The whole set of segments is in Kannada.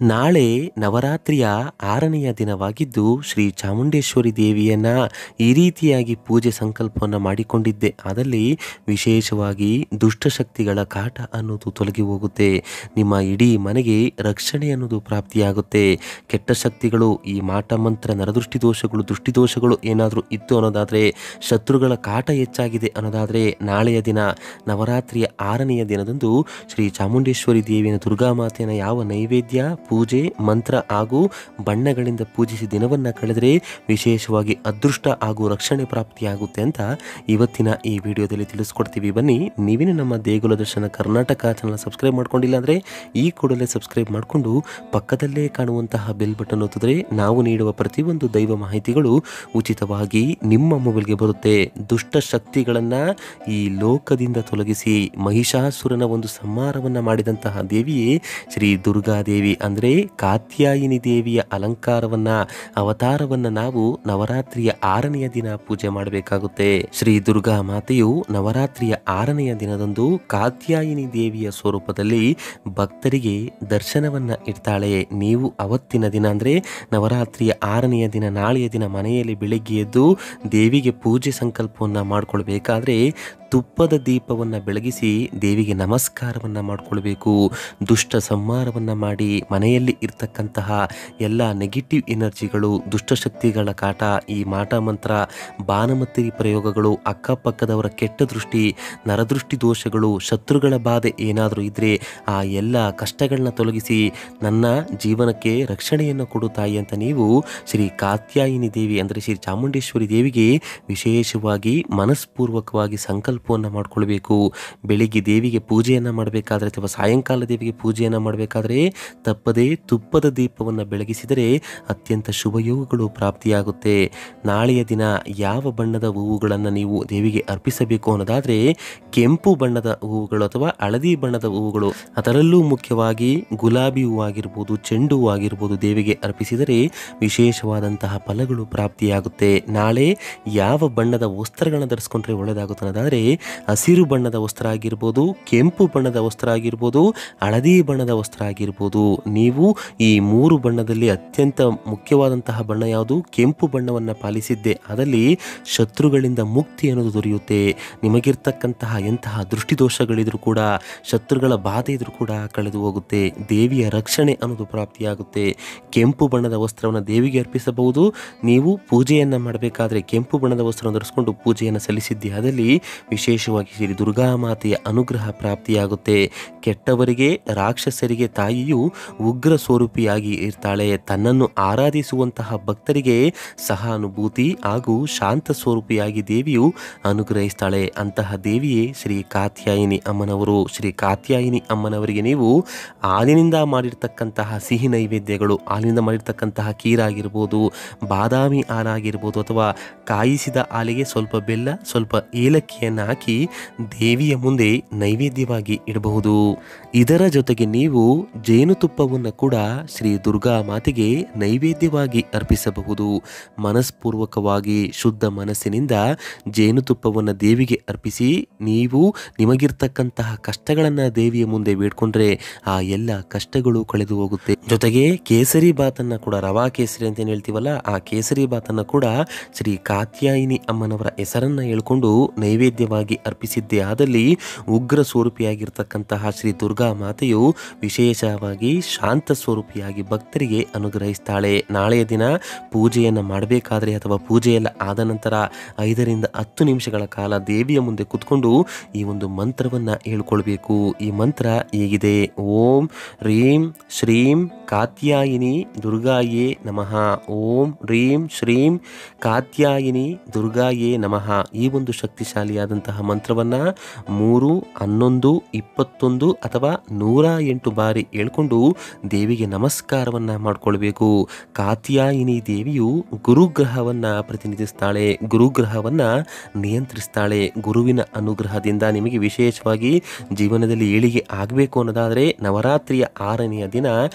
ನಾಳೆ ನವರಾತ್ರಿಯ ಆರನೆಯ ದಿನವಾಗಿದ್ದು ಶ್ರೀ ಚಾಮುಂಡೇಶ್ವರಿ ದೇವಿಯನ್ನ ಈ ರೀತಿಯಾಗಿ ಪೂಜೆ ಸಂಕಲ್ಪವನ್ನು ಮಾಡಿಕೊಂಡಿದ್ದೆ ಆದಲ್ಲಿ ವಿಶೇಷವಾಗಿ ದುಷ್ಟಶಕ್ತಿಗಳ ಕಾಟ ಅನ್ನೋದು ತೊಲಗಿ ಹೋಗುತ್ತೆ ನಿಮ್ಮ ಇಡೀ ಮನೆಗೆ ರಕ್ಷಣೆ ಅನ್ನೋದು ಪ್ರಾಪ್ತಿಯಾಗುತ್ತೆ ಕೆಟ್ಟ ಶಕ್ತಿಗಳು ಈ ಮಾಟ ಮಂತ್ರ ನರದೃಷ್ಟಿ ದೋಷಗಳು ದೃಷ್ಟಿ ದೋಷಗಳು ಏನಾದರೂ ಇತ್ತು ಅನ್ನೋದಾದರೆ ಶತ್ರುಗಳ ಕಾಟ ಹೆಚ್ಚಾಗಿದೆ ಅನ್ನೋದಾದರೆ ನಾಳೆಯ ದಿನ ನವರಾತ್ರಿಯ ಆರನೆಯ ದಿನದಂದು ಶ್ರೀ ಚಾಮುಂಡೇಶ್ವರಿ ದೇವಿಯ ದುರ್ಗಾ ಮಾತೆಯ ಯಾವ ನೈವೇದ್ಯ ಪೂಜೆ ಮಂತ್ರ ಹಾಗೂ ಬಣ್ಣಗಳಿಂದ ಪೂಜಿಸಿ ದಿನವನ್ನು ಕಳೆದರೆ ವಿಶೇಷವಾಗಿ ಅದೃಷ್ಟ ಹಾಗೂ ರಕ್ಷಣೆ ಪ್ರಾಪ್ತಿಯಾಗುತ್ತೆ ಅಂತ ಇವತ್ತಿನ ಈ ವಿಡಿಯೋದಲ್ಲಿ ತಿಳಿಸ್ಕೊಡ್ತೀವಿ ಬನ್ನಿ ನೀವೇನು ನಮ್ಮ ದೇಗುಲ ದರ್ಶನ ಕರ್ನಾಟಕ ಚಾನಲ್ ಸಬ್ಸ್ಕ್ರೈಬ್ ಮಾಡ್ಕೊಂಡಿಲ್ಲ ಅಂದರೆ ಈ ಕೂಡಲೇ ಸಬ್ಸ್ಕ್ರೈಬ್ ಮಾಡಿಕೊಂಡು ಪಕ್ಕದಲ್ಲೇ ಕಾಣುವಂತಹ ಬೆಲ್ ಬಟನ್ ಒತ್ತಿದ್ರೆ ನಾವು ನೀಡುವ ಪ್ರತಿಯೊಂದು ದೈವ ಮಾಹಿತಿಗಳು ಉಚಿತವಾಗಿ ನಿಮ್ಮ ಮೊಬೈಲ್ಗೆ ಬರುತ್ತೆ ದುಷ್ಟ ಶಕ್ತಿಗಳನ್ನು ಈ ಲೋಕದಿಂದ ತೊಲಗಿಸಿ ಮಹಿಷಾಸುರನ ಒಂದು ಸಂಹಾರವನ್ನು ಮಾಡಿದಂತಹ ದೇವಿಯೇ ಶ್ರೀ ದುರ್ಗಾದೇವಿ ಅಂದರೆ ಕಾತ್ಯಾಯಿನಿ ದೇವಿಯ ಅಲಂಕಾರವನ್ನ ಅವತಾರವನ್ನ ನಾವು ನವರಾತ್ರಿಯ ಆರನೆಯ ದಿನ ಪೂಜೆ ಮಾಡಬೇಕಾಗುತ್ತೆ ಶ್ರೀ ದುರ್ಗಾ ಮಾತೆಯು ನವರಾತ್ರಿಯ ಆರನೆಯ ದಿನದಂದು ಕಾತ್ಯಾಯಿನಿ ದೇವಿಯ ಸ್ವರೂಪದಲ್ಲಿ ಭಕ್ತರಿಗೆ ದರ್ಶನವನ್ನ ಇಡ್ತಾಳೆ ನೀವು ಅವತ್ತಿನ ದಿನ ಅಂದ್ರೆ ನವರಾತ್ರಿಯ ಆರನೆಯ ದಿನ ನಾಳೆಯ ದಿನ ಮನೆಯಲ್ಲಿ ಬೆಳಿಗ್ಗೆ ಎದ್ದು ದೇವಿಗೆ ಪೂಜೆ ಸಂಕಲ್ಪವನ್ನ ಮಾಡ್ಕೊಳ್ಬೇಕಾದ್ರೆ ತುಪ್ಪದ ದೀಪವನ್ನು ಬೆಳಗಿಸಿ ದೇವಿಗೆ ನಮಸ್ಕಾರವನ್ನ ಮಾಡಿಕೊಳ್ಬೇಕು ದುಷ್ಟ ಸಂಹಾರವನ್ನ ಮಾಡಿ ಮನೆಯಲ್ಲಿ ಇರ್ತಕ್ಕಂತಹ ಎಲ್ಲ ನೆಗೆಟಿವ್ ಎನರ್ಜಿಗಳು ದುಷ್ಟಶಕ್ತಿಗಳ ಕಾಟ ಈ ಮಾಟ ಮಂತ್ರ ಬಾನಮತ್ತಿರಿ ಪ್ರಯೋಗಗಳು ಅಕ್ಕಪಕ್ಕದವರ ಕೆಟ್ಟ ದೃಷ್ಟಿ ನರದೃಷ್ಟಿ ದೋಷಗಳು ಶತ್ರುಗಳ ಬಾಧೆ ಏನಾದರೂ ಇದ್ರೆ ಆ ಎಲ್ಲ ಕಷ್ಟಗಳನ್ನ ತೊಲಗಿಸಿ ನನ್ನ ಜೀವನಕ್ಕೆ ರಕ್ಷಣೆಯನ್ನು ಕೊಡು ತಾಯಿ ಅಂತ ನೀವು ಶ್ರೀ ಕಾತ್ಯಾಯಿನಿ ದೇವಿ ಅಂದರೆ ಶ್ರೀ ಚಾಮುಂಡೇಶ್ವರಿ ದೇವಿಗೆ ವಿಶೇಷವಾಗಿ ಮನಸ್ಪೂರ್ವಕವಾಗಿ ಸಂಕಲ್ಪವನ್ನು ಮಾಡಿಕೊಳ್ಬೇಕು ಬೆಳಿಗ್ಗೆ ದೇವಿಗೆ ಪೂಜೆಯನ್ನು ಮಾಡಬೇಕಾದ್ರೆ ಅಥವಾ ಸಾಯಂಕಾಲ ದೇವಿಗೆ ಪೂಜೆಯನ್ನು ಮಾಡಬೇಕಾದ್ರೆ ತಪ್ಪದೇ ತುಪ್ಪದ ದೀಪವನ್ನು ಬೆಳಗಿಸಿದರೆ ಅತ್ಯಂತ ಶುಭಯೋಗಗಳು ಪ್ರಾಪ್ತಿಯಾಗುತ್ತೆ ನಾಳೆಯ ದಿನ ಯಾವ ಬಣ್ಣದ ಹೂವುಗಳನ್ನು ನೀವು ದೇವಿಗೆ ಅರ್ಪಿಸಬೇಕು ಅನ್ನೋದಾದರೆ ಕೆಂಪು ಬಣ್ಣದ ಹೂವುಗಳು ಅಥವಾ ಹಳದಿ ಬಣ್ಣದ ಹೂವುಗಳು ಅದರಲ್ಲೂ ಮುಖ್ಯವಾಗಿ ಗುಲಾಬಿ ಹೂವಾಗಿರ್ಬೋದು ಚೆಂಡು ಹೂ ಆಗಿರ್ಬೋದು ದೇವಿಗೆ ಅರ್ಪಿಸಿದರೆ ವಿಶೇಷವಾದಂತಹ ಫಲಗಳು ಪ್ರಾಪ್ತಿಯಾಗುತ್ತೆ ನಾಳೆ ಯಾವ ಬಣ್ಣದ ವಸ್ತ್ರಗಳನ್ನು ಧರಿಸ್ಕೊಂಡ್ರೆ ಒಳ್ಳೆಯದಾಗುತ್ತೆ ಅನ್ನೋದಾದರೆ ಹಸಿರು ಬಣ್ಣದ ವಸ್ತ್ರ ಆಗಿರ್ಬೋದು ಕೆಂಪು ಬಣ್ಣದ ವಸ್ತ್ರ ಆಗಿರ್ಬೋದು ಹಳದಿ ಬಣ್ಣದ ವಸ್ತ್ರ ಆಗಿರ್ಬೋದು ನೀವು ಈ ಮೂರು ಬಣ್ಣದಲ್ಲಿ ಅತ್ಯಂತ ಮುಖ್ಯವಾದಂತಹ ಬಣ್ಣ ಯಾವುದು ಕೆಂಪು ಬಣ್ಣವನ್ನು ಪಾಲಿಸಿದ್ದೆ ಅದಲ್ಲಿ ಶತ್ರುಗಳಿಂದ ಮುಕ್ತಿ ಅನ್ನೋದು ದೊರೆಯುತ್ತೆ ನಿಮಗಿರ್ತಕ್ಕಂತಹ ಎಂತಹ ದೃಷ್ಟಿದೋಷಗಳಿದ್ರು ಕೂಡ ಶತ್ರುಗಳ ಬಾಧೆ ಇದ್ರೂ ಕೂಡ ಕಳೆದು ಹೋಗುತ್ತೆ ದೇವಿಯ ರಕ್ಷಣೆ ಅನ್ನೋದು ಪ್ರಾಪ್ತಿಯಾಗುತ್ತೆ ಕೆಂಪು ಬಣ್ಣದ ವಸ್ತ್ರವನ್ನು ದೇವಿಗೆ ಅರ್ಪಿಸಬಹುದು ನೀವು ಪೂಜೆಯನ್ನು ಮಾಡಬೇಕಾದ್ರೆ ಕೆಂಪು ಬಣ್ಣದ ವಸ್ತ್ರವನ್ನು ಧರಿಸಿಕೊಂಡು ಪೂಜೆಯನ್ನು ಸಲ್ಲಿಸಿದ್ದೆ ಅದಲ್ಲಿ ವಿಶೇಷವಾಗಿ ಶ್ರೀ ದುರ್ಗಾ ಮಾತೆಯ ಅನುಗ್ರಹ ಪ್ರಾಪ್ತಿಯಾಗುತ್ತೆ ಕೆಟ್ಟವರಿಗೆ ರಾಕ್ಷಸರಿಗೆ ತಾಯಿಯು ಉಗ್ರ ಸ್ವರೂಪಿಯಾಗಿ ಇರ್ತಾಳೆ ತನ್ನನ್ನು ಆರಾಧಿಸುವಂತಹ ಭಕ್ತರಿಗೆ ಸಹಾನುಭೂತಿ ಹಾಗೂ ಶಾಂತ ಸ್ವರೂಪಿಯಾಗಿ ದೇವಿಯು ಅನುಗ್ರಹಿಸ್ತಾಳೆ ಅಂತಹ ದೇವಿಯೇ ಶ್ರೀ ಕಾತ್ಯಾಯಿನಿ ಅಮ್ಮನವರು ಶ್ರೀ ಕಾತ್ಯಾಯಿನಿ ಅಮ್ಮನವರಿಗೆ ನೀವು ಹಾಲಿನಿಂದ ಮಾಡಿರ್ತಕ್ಕಂತಹ ಸಿಹಿ ನೈವೇದ್ಯಗಳು ಹಾಲಿನಿಂದ ಮಾಡಿರ್ತಕ್ಕಂತಹ ಕೀರಾಗಿರ್ಬೋದು ಬಾದಾಮಿ ಹಾಲಾಗಿರ್ಬೋದು ಅಥವಾ ಕಾಯಿಸಿದ ಹಾಲಿಗೆ ಸ್ವಲ್ಪ ಬೆಲ್ಲ ಸ್ವಲ್ಪ ಏಲಕ್ಕಿಯನ್ನು ಹಾಕಿ ದೇವಿಯ ಮುಂದೆ ನೈವೇದ್ಯವಾಗಿ ಇಡಬಹುದು ಇದರ ಜೊತೆಗೆ ನೀವು ಜೇನುತುಪ್ಪವನ್ನು ಕೂಡ ಶ್ರೀ ದುರ್ಗಾ ಮಾತೆಗೆ ನೈವೇದ್ಯವಾಗಿ ಅರ್ಪಿಸಬಹುದು ಮನಸ್ಪೂರ್ವಕವಾಗಿ ಶುದ್ಧ ಮನಸ್ಸಿನಿಂದ ಜೇನುತುಪ್ಪವನ್ನು ದೇವಿಗೆ ಅರ್ಪಿಸಿ ನೀವು ನಿಮಗಿರ್ತಕ್ಕಂತಹ ಕಷ್ಟಗಳನ್ನು ದೇವಿಯ ಮುಂದೆ ಬೇಡ್ಕೊಂಡ್ರೆ ಆ ಎಲ್ಲ ಕಷ್ಟಗಳು ಕಳೆದು ಹೋಗುತ್ತೆ ಜೊತೆಗೆ ಕೇಸರಿ ಬಾತನ್ನ ಕೂಡ ರವಾ ಕೇಸರಿ ಅಂತ ಏನು ಹೇಳ್ತೀವಲ್ಲ ಆ ಕೇಸರಿ ಬಾತನ್ನ ಕೂಡ ಶ್ರೀ ಕಾತ್ಯಾಯಿನಿ ಅಮ್ಮನವರ ಹೆಸರನ್ನ ಹೇಳ್ಕೊಂಡು ನೈವೇದ್ಯವಾಗಿ ಅರ್ಪಿಸಿದ್ದೇ ಆದಲ್ಲಿ ಉಗ್ರ ಸ್ವರೂಪಿಯಾಗಿರ್ತಕ್ಕಂತಹ ಶ್ರೀ ದುರ್ಗಾ ಮಾತೆಯು ವಿಶೇಷವಾಗಿ ಶಾಂತ ಸ್ವರೂಪಿಯಾಗಿ ಭಕ್ತರಿಗೆ ಅನುಗ್ರಹಿಸ್ತಾಳೆ ನಾಳೆಯ ದಿನ ಪೂಜೆಯನ್ನು ಮಾಡಬೇಕಾದ್ರೆ ಅಥವಾ ಪೂಜೆಯೆಲ್ಲ ಆದ ನಂತರ ಐದರಿಂದ ಹತ್ತು ನಿಮಿಷಗಳ ಕಾಲ ದೇವಿಯ ಮುಂದೆ ಕುತ್ಕೊಂಡು ಈ ಒಂದು ಮಂತ್ರವನ್ನು ಹೇಳ್ಕೊಳ್ಬೇಕು ಈ ಮಂತ್ರ ಹೇಗಿದೆ ಓಂ ರೀಂ ಶ್ರೀಂ ಕಾತ್ಯಾಯಿನಿ ದುರ್ಗಾಯೇ ನಮಃ ಓಂ ರೀಂ ಶ್ರೀಂ ಕಾತ್ಯಾಯಿನಿ ದುರ್ಗಾಯೇ ನಮಃ ಈ ಒಂದು ಶಕ್ತಿಶಾಲಿಯಾದಂತಹ ಮಂತ್ರವನ್ನು ಮೂರು ಹನ್ನೊಂದು ಇಪ್ಪತ್ತೊಂದು ಅಥವಾ ನೂರ ಎಂಟು ಬಾರಿ ಹೇಳ್ಕೊಂಡು ದೇವಿಗೆ ನಮಸ್ಕಾರವನ್ನು ಮಾಡಿಕೊಳ್ಬೇಕು ಕಾತ್ಯಾಯಿನಿ ದೇವಿಯು ಗುರುಗ್ರಹವನ್ನು ಪ್ರತಿನಿಧಿಸ್ತಾಳೆ ಗುರುಗ್ರಹವನ್ನು ನಿಯಂತ್ರಿಸ್ತಾಳೆ ಗುರುವಿನ ಅನುಗ್ರಹದಿಂದ ನಿಮಗೆ ವಿಶೇಷವಾಗಿ ಜೀವನದಲ್ಲಿ ಏಳಿಗೆ ಆಗಬೇಕು ಅನ್ನೋದಾದರೆ ನವರಾತ್ರಿಯ ಆರನೆಯ ದಿನ ಪೂಜೆ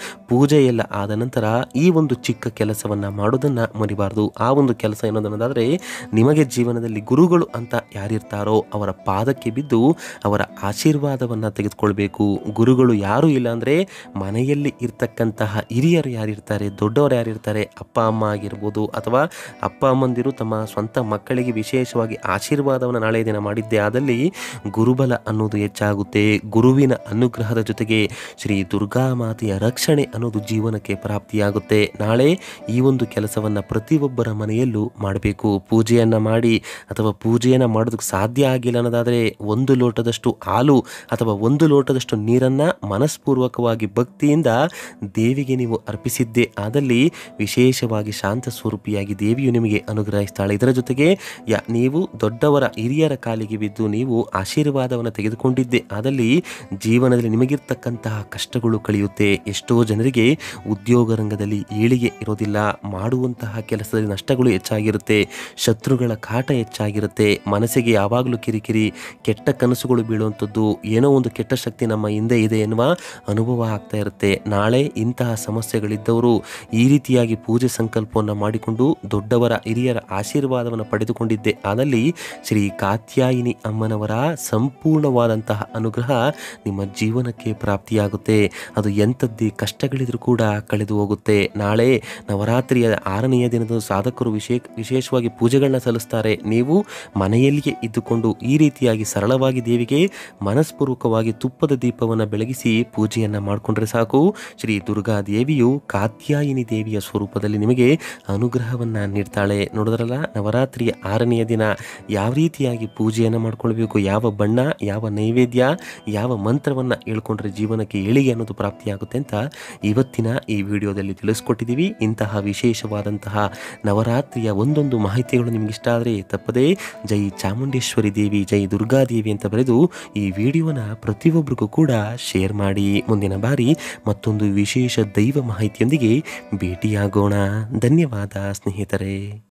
ಪೂಜೆ ಎಲ್ಲ ಆದ ನಂತರ ಈ ಒಂದು ಚಿಕ್ಕ ಕೆಲಸವನ್ನು ಮಾಡೋದನ್ನು ಮರಿಬಾರ್ದು ಆ ಒಂದು ಕೆಲಸ ಏನೋದನ್ನೋದಾದರೆ ನಿಮಗೆ ಜೀವನದಲ್ಲಿ ಗುರುಗಳು ಅಂತ ಯಾರಿರ್ತಾರೋ ಅವರ ಪಾದಕ್ಕೆ ಬಿದ್ದು ಅವರ ಆಶೀರ್ವಾದವನ್ನು ತೆಗೆದುಕೊಳ್ಬೇಕು ಗುರುಗಳು ಯಾರೂ ಇಲ್ಲ ಅಂದರೆ ಮನೆಯಲ್ಲಿ ಇರ್ತಕ್ಕಂತಹ ಹಿರಿಯರು ಯಾರಿರ್ತಾರೆ ದೊಡ್ಡವರು ಯಾರಿರ್ತಾರೆ ಅಪ್ಪ ಅಮ್ಮ ಆಗಿರ್ಬೋದು ಅಥವಾ ಅಪ್ಪ ಅಮ್ಮಂದಿರು ತಮ್ಮ ಸ್ವಂತ ಮಕ್ಕಳಿಗೆ ವಿಶೇಷವಾಗಿ ಆಶೀರ್ವಾದವನ್ನು ನಾಳೆ ದಿನ ಮಾಡಿದ್ದೆ ಆದಲ್ಲಿ ಗುರುಬಲ ಅನ್ನೋದು ಹೆಚ್ಚಾಗುತ್ತೆ ಗುರುವಿನ ಅನುಗ್ರಹದ ಜೊತೆಗೆ ಶ್ರೀ ದುರ್ಗಾ ಮಾತೆಯ ರಕ್ಷಣೆ ಅನ್ನೋದು ಜೀವನಕ್ಕೆ ಪ್ರಾಪ್ತಿಯಾಗುತ್ತೆ ನಾಳೆ ಈ ಒಂದು ಕೆಲಸವನ್ನು ಪ್ರತಿಯೊಬ್ಬರ ಮನೆಯಲ್ಲೂ ಮಾಡಬೇಕು ಪೂಜೆಯನ್ನು ಮಾಡಿ ಅಥವಾ ಪೂಜೆಯನ್ನು ಮಾಡೋದಕ್ಕೆ ಸಾಧ್ಯ ಆಗಿಲ್ಲ ಅನ್ನೋದಾದರೆ ಒಂದು ಲೋಟದಷ್ಟು ಹಾಲು ಅಥವಾ ಒಂದು ಲೋಟದಷ್ಟು ನೀರನ್ನು ಮನಸ್ಪೂರ್ವಕವಾಗಿ ಭಕ್ತಿಯಿಂದ ದೇವಿಗೆ ನೀವು ಅರ್ಪಿಸಿದ್ದೇ ಆದಲ್ಲಿ ವಿಶೇಷವಾಗಿ ಶಾಂತ ಸ್ವರೂಪಿಯಾಗಿ ದೇವಿಯು ನಿಮಗೆ ಅನುಗ್ರಹಿಸ್ತಾಳೆ ಇದರ ಜೊತೆಗೆ ಯಾ ನೀವು ದೊಡ್ಡವರ ಹಿರಿಯರ ಕಾಲಿಗೆ ಬಿದ್ದು ನೀವು ಆಶೀರ್ವಾದವನ್ನು ತೆಗೆದುಕೊಂಡಿದ್ದೆ ಆದಲ್ಲಿ ಜೀವನದಲ್ಲಿ ನಿಮಗಿರ್ತಕ್ಕಂತಹ ಕಷ್ಟಗಳು ಕಳೆಯುತ್ತೆ ಎಷ್ಟೋ ಜನರಿಗೆ ಉದ್ಯೋಗ ರಂಗದಲ್ಲಿ ಏಳಿಗೆ ಇರೋದಿಲ್ಲ ಮಾಡುವಂತಹ ಕೆಲಸದಲ್ಲಿ ನಷ್ಟಗಳು ಹೆಚ್ಚಾಗಿರುತ್ತೆ ಶತ್ರುಗಳ ಕಾಟ ಹೆಚ್ಚಾಗಿರುತ್ತೆ ಮನಸ್ಸಿಗೆ ಯಾವಾಗಲೂ ಕಿರಿಕಿರಿ ಕೆಟ್ಟ ಕನಸುಗಳು ಬೀಳುವಂಥದ್ದು ಏನೋ ಒಂದು ಕೆಟ್ಟ ಶಕ್ತಿ ನಮ್ಮ ಹಿಂದೆ ಇದೆ ಎನ್ನುವ ಅನುಭವ ಆಗ್ತಾ ಇರುತ್ತೆ ನಾಳೆ ಇಂತಹ ಸಮಸ್ಯೆಗಳಿದ್ದವರು ಈ ರೀತಿಯಾಗಿ ಪೂಜೆ ಸಂಕಲ್ಪವನ್ನು ಮಾಡಿಕೊಂಡು ದೊಡ್ಡವರ ಹಿರಿಯರ ಆಶೀರ್ವಾದವನ್ನು ಪಡೆದುಕೊಂಡಿದ್ದೆ ಆದಲ್ಲಿ ಶ್ರೀ ಕಾತ್ಯಾಯಿನಿ ಅಮ್ಮನವರ ಸಂಪೂರ್ಣವಾದಂತಹ ಅನುಗ್ರಹ ನಿಮ್ಮ ಜೀವನಕ್ಕೆ ಪ್ರಾಪ್ತಿಯಾಗುತ್ತೆ ಅದು ಎಂಥದ್ದೇ ಕಷ್ಟಗಳಿದ್ರೂ ಕೂಡ ಕಳೆದು ಹೋಗುತ್ತೆ ನಾಳೆ ನವರಾತ್ರಿಯ ಆರನೆಯ ದಿನದ ಸಾಧಕರು ವಿಶೇಷ ವಿಶೇಷವಾಗಿ ಪೂಜೆಗಳನ್ನ ಸಲ್ಲಿಸ್ತಾರೆ ನೀವು ಮನೆಯಲ್ಲಿಯೇ ಇದ್ದುಕೊಂಡು ಈ ರೀತಿಯಾಗಿ ಸರಳವಾಗಿ ದೇವಿಗೆ ಮನಸ್ಪೂರ್ವಕವಾಗಿ ತುಪ್ಪದ ದೀಪವನ್ನು ಬೆಳಗಿಸಿ ಪೂಜೆಯನ್ನು ಮಾಡಿಕೊಂಡ್ರೆ ಸಾಕು ಶ್ರೀ ದುರ್ಗಾ ದೇವಿಯು ಕಾತ್ಯಾಯಿನಿ ದೇವಿಯ ಸ್ವರೂಪದಲ್ಲಿ ನಿಮಗೆ ಅನುಗ್ರಹವನ್ನು ನೀಡ್ತಾಳೆ ನೋಡಿದ್ರಲ್ಲ ನವರಾತ್ರಿಯ ಆರನೆಯ ದಿನ ಯಾವ ರೀತಿಯಾಗಿ ಪೂಜೆಯನ್ನು ಮಾಡ್ಕೊಳ್ಬೇಕು ಯಾವ ಬಣ್ಣ ಯಾವ ನೈವೇದ್ಯ ಯಾವ ಮಂತ್ರವನ್ನು ಹೇಳ್ಕೊಂಡ್ರೆ ಜೀವನಕ್ಕೆ ಏಳಿಗೆ ಅನ್ನೋದು ಪ್ರಾಪ್ತಿಯಾಗುತ್ತೆ ಅಂತ ಇವತ್ತಿನ ಈ ವಿಡಿಯೋದಲ್ಲಿ ತಿಳಿಸ್ಕೊಟ್ಟಿದ್ದೀವಿ ಇಂತಹ ವಿಶೇಷವಾದಂತಹ ನವರಾತ್ರಿಯ ಒಂದೊಂದು ಮಾಹಿತಿಗಳು ನಿಮ್ಗೆ ಇಷ್ಟ ಆದರೆ ತಪ್ಪದೇ ಜೈ ಚಾಮುಂಡೇಶ್ವರಿ ದೇವಿ ಜೈ ದುರ್ಗಾದೇವಿ ಅಂತ ಬರೆದು ಈ ವಿಡಿಯೋನ ಪ್ರತಿಯೊಬ್ಬರಿಗೂ ಕೂಡ ಶೇರ್ ಮಾಡಿ ಮುಂದಿನ ಬಾರಿ ಮತ್ತೊಂದು ವಿಶೇಷ ದೈವ ಮಾಹಿತಿಯೊಂದಿಗೆ ಭೇಟಿಯಾಗೋಣ ಧನ್ಯವಾದ ಸ್ನೇಹಿತರೆ